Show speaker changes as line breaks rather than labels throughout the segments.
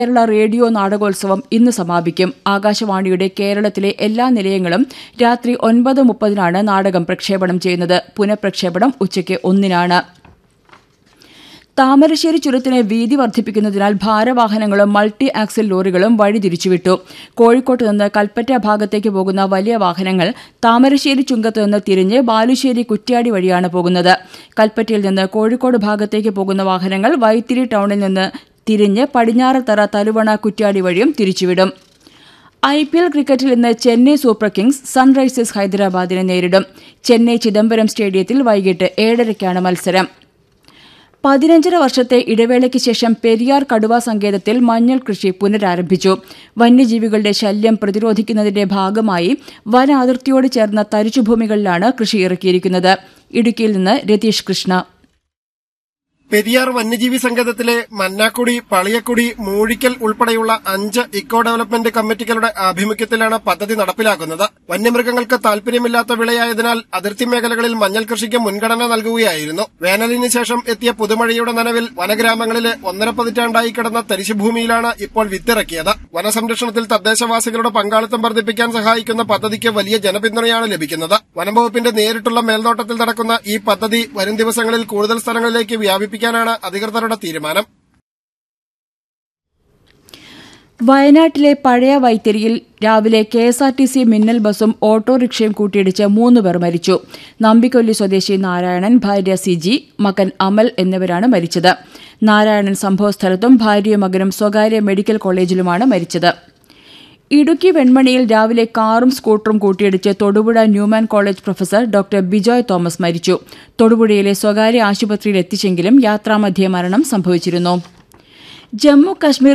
Kerala radio നാടകോത്സവം ഇന്ന് സമാപിക്കും ആകാശവാണിയുടെ കേരളത്തിലെ എല്ലാ നിലയങ്ങളും രാത്രി ഒൻപത് മുപ്പതിനാണ് നാടകം പ്രക്ഷേപണം ചെയ്യുന്നത് പുനഃപ്രക്ഷേപണം ഉച്ചയ്ക്ക് ഒന്നിനാണ് താമരശ്ശേരി ചുരത്തിന് വീതി വർദ്ധിപ്പിക്കുന്നതിനാൽ ഭാരവാഹനങ്ങളും മൾട്ടി ആക്സിൽ ലോറികളും വഴി തിരിച്ചുവിട്ടു കോഴിക്കോട്ട് നിന്ന് കൽപ്പറ്റ ഭാഗത്തേക്ക് പോകുന്ന വലിയ വാഹനങ്ങൾ താമരശ്ശേരി ചുങ്കത്ത് നിന്ന് തിരിഞ്ഞ് ബാലുശ്ശേരി കുറ്റ്യാടി വഴിയാണ് പോകുന്നത് കൽപ്പറ്റയിൽ നിന്ന് കോഴിക്കോട് ഭാഗത്തേക്ക് പോകുന്ന വാഹനങ്ങൾ വൈത്തിരി ടൗണിൽ നിന്ന് തിരിഞ്ഞ് പടിഞ്ഞാറത്തറ തലുവണ കുറ്റ്യാടി വഴിയും തിരിച്ചുവിടും ഐ പി എൽ ക്രിക്കറ്റിൽ ഇന്ന് ചെന്നൈ സൂപ്പർ കിങ്സ് സൺറൈസേഴ്സ് ഹൈദരാബാദിനെ നേരിടും ചെന്നൈ ചിദംബരം സ്റ്റേഡിയത്തിൽ വൈകിട്ട് ഏഴരയ്ക്കാണ് മത്സരം പതിനഞ്ചര വർഷത്തെ ഇടവേളയ്ക്ക് ശേഷം പെരിയാർ കടുവ സങ്കേതത്തിൽ മഞ്ഞൾ കൃഷി പുനരാരംഭിച്ചു വന്യജീവികളുടെ ശല്യം പ്രതിരോധിക്കുന്നതിന്റെ ഭാഗമായി വന അതിർത്തിയോട് ചേർന്ന തരിച്ചുഭൂമികളിലാണ് കൃഷി ഇറക്കിയിരിക്കുന്നത് ഇടുക്കിയിൽ നിന്ന് രതീഷ് കൃഷ്ണ
പെരിയാർ വന്യജീവി സങ്കേതത്തിലെ മന്നാക്കുടി പളിയക്കുടി മൂഴിക്കൽ ഉൾപ്പെടെയുള്ള അഞ്ച് ഇക്കോ ഡെവലപ്മെന്റ് കമ്മിറ്റികളുടെ ആഭിമുഖ്യത്തിലാണ് പദ്ധതി നടപ്പിലാക്കുന്നത് വന്യമൃഗങ്ങൾക്ക് താൽപര്യമില്ലാത്ത വിളയായതിനാൽ അതിർത്തി മേഖലകളിൽ മഞ്ഞൾ കൃഷിക്ക് മുൻഗണന നൽകുകയായിരുന്നു വേനലിന് ശേഷം എത്തിയ പുതുമഴയുടെ നനവിൽ വനഗ്രാമങ്ങളിലെ ഒന്നര പതിറ്റാണ്ടായി കിടന്ന തരിശുഭൂമിയിലാണ് ഇപ്പോൾ വിത്തിറക്കിയത് വനസംരക്ഷണത്തിൽ തദ്ദേശവാസികളുടെ പങ്കാളിത്തം വർദ്ധിപ്പിക്കാൻ സഹായിക്കുന്ന പദ്ധതിക്ക് വലിയ ജനപിന്തുണയാണ് ലഭിക്കുന്നത് വനംവകുപ്പിന്റെ നേരിട്ടുള്ള മേൽനോട്ടത്തിൽ നടക്കുന്ന ഈ പദ്ധതി വരും ദിവസങ്ങളിൽ കൂടുതൽ സ്ഥലങ്ങളിലേക്ക് വ്യാപിപ്പിക്കാനാണ് അധികൃതരുടെ തീരുമാനം
വയനാട്ടിലെ പഴയ വൈത്തിരിയിൽ രാവിലെ K S R T C മിന്നൽ ബസും ഓട്ടോറിക്ഷയും കൂട്ടിയിടിച്ച് മൂന്ന് പേർ മരിച്ചു നമ്പിക്കൊല്ലി സ്വദേശി നാരായണൻ ഭാര്യ സിജി മകൻ അമൽ എന്നിവരാണ് മരിച്ചത് നാരായണൻ സംഭവസ്ഥലത്തും ഭാര്യയും മകനും സ്വകാര്യ മെഡിക്കൽ കോളേജിലുമാണ് മരിച്ചത് ഇടുക്കി വെൺമണിയിൽ രാവിലെ കാറും സ്കൂട്ടറും കൂട്ടിയിടിച്ച് Thodupuzha Newman college professor doctor Bijoy Thomas മരിച്ചു തൊടുപുഴയിലെ സ്വകാര്യ ആശുപത്രിയിൽ എത്തിച്ചെങ്കിലും യാത്രാമധ്യേ മരണം സംഭവിച്ചിരുന്നു Jammu Kashmir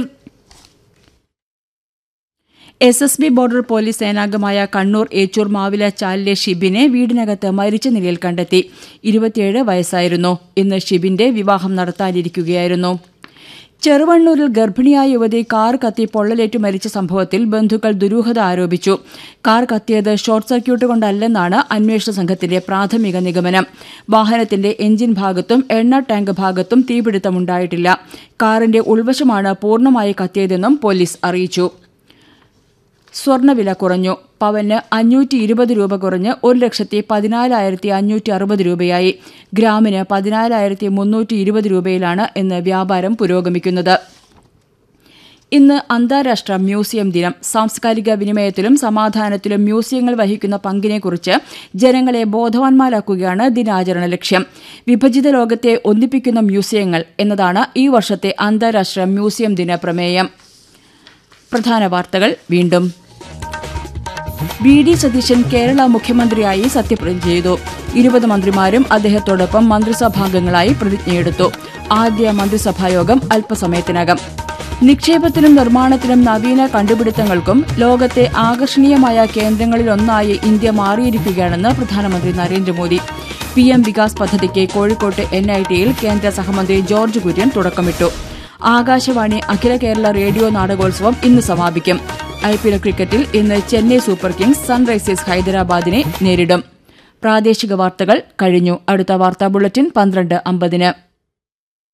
S S B border police സേനാംഗമായ കണ്ണൂർ ഏച്ചൂർ മാവില ചാലിലെ ഷിബിനെ വീടിനകത്ത് മരിച്ച നിലയിൽ കണ്ടെത്തി ഇരുപത്തിയേഴ് വയസ്സായിരുന്നു ഇന്ന് ഷിബിന്റെ വിവാഹം നടത്താനിരിക്കുകയായിരുന്നു ചെറുവണ്ണൂരിൽ ഗർഭിണിയായ യുവതി കാർ കത്തി പൊള്ളലേറ്റു മരിച്ച സംഭവത്തിൽ ബന്ധുക്കൾ ദുരൂഹത ആരോപിച്ചു കാർ കത്തിയത് ഷോർട്ട് സർക്യൂട്ട് കൊണ്ടല്ലെന്നാണ് അന്വേഷണ സംഘത്തിന്റെ പ്രാഥമിക നിഗമനം വാഹനത്തിന്റെ എഞ്ചിൻ ഭാഗത്തും എണ്ണ ടാങ്ക് ഭാഗത്തും തീപിടുത്തമുണ്ടായിട്ടില്ല കാറിന്റെ ഉൾവശമാണ് പൂർണ്ണമായി കത്തിയതെന്നും പോലീസ് അറിയിച്ചു സ്വർണ്ണവില കുറഞ്ഞു പവന് അഞ്ഞൂറ്റി ഇരുപത് രൂപ കുറഞ്ഞ് ഒരു ലക്ഷത്തി പതിനാലായിരത്തി അഞ്ഞൂറ്റി അറുപത് രൂപയായി ഗ്രാമിന് പതിനാലായിരത്തി മുന്നൂറ്റി ഇരുപത് രൂപയിലാണ് ഇന്ന് വ്യാപാരം പുരോഗമിക്കുന്നത് ഇന്ന് അന്താരാഷ്ട്ര മ്യൂസിയം ദിനം സാംസ്കാരിക വിനിമയത്തിലും സമാധാനത്തിലും മ്യൂസിയങ്ങൾ വഹിക്കുന്ന പങ്കിനെക്കുറിച്ച് ജനങ്ങളെ ബോധവാന്മാരാക്കുകയാണ് ദിനാചരണ ലക്ഷ്യം വിഭജിത ലോകത്തെ ഒന്നിപ്പിക്കുന്ന മ്യൂസിയങ്ങൾ എന്നതാണ് ഈ വർഷത്തെ അന്താരാഷ്ട്ര മ്യൂസിയം ദിന പ്രമേയം പ്രധാന വാർത്തകൾ വീണ്ടും വി ഡി സതീശൻ കേരള മുഖ്യമന്ത്രിയായി സത്യപ്രതിജ്ഞ ചെയ്തു ഇരുപത് മന്ത്രിമാരും അദ്ദേഹത്തോടൊപ്പം മന്ത്രിസഭാംഗങ്ങളായി പ്രതിജ്ഞയെടുത്തു ആദ്യ മന്ത്രിസഭായോഗം അല്പസമയത്തിനകം നിക്ഷേപത്തിനും നിർമ്മാണത്തിനും നവീന കണ്ടുപിടുത്തങ്ങൾക്കും ലോകത്തെ ആകർഷണീയമായ കേന്ദ്രങ്ങളിലൊന്നായി ഇന്ത്യ മാറിയിരിക്കുകയാണെന്ന് പ്രധാനമന്ത്രി നരേന്ദ്രമോദി പി എം വികാസ് പദ്ധതിക്ക് കോഴിക്കോട്ട് എൻ ഐ ടിയിൽ കേന്ദ്ര സഹമന്ത്രി ജോർജ് കുര്യൻ തുടക്കമിട്ടു ആകാശവാണി അഖില കേരള റേഡിയോ നാടകോത്സവം ഇന്ന് സമാപിക്കും ഐ പി എൽ ക്രിക്കറ്റിൽ ഇന്ന് ചെന്നൈ സൂപ്പർ കിങ്സ് സൺറൈസേഴ്സ് ഹൈദരാബാദിനെ നേരിടും പ്രാദേശിക വാർത്തകൾ കഴിഞ്ഞു അടുത്ത വാർത്താ ബുള്ളറ്റിൻ പന്ത്രണ്ട് അമ്പതിന്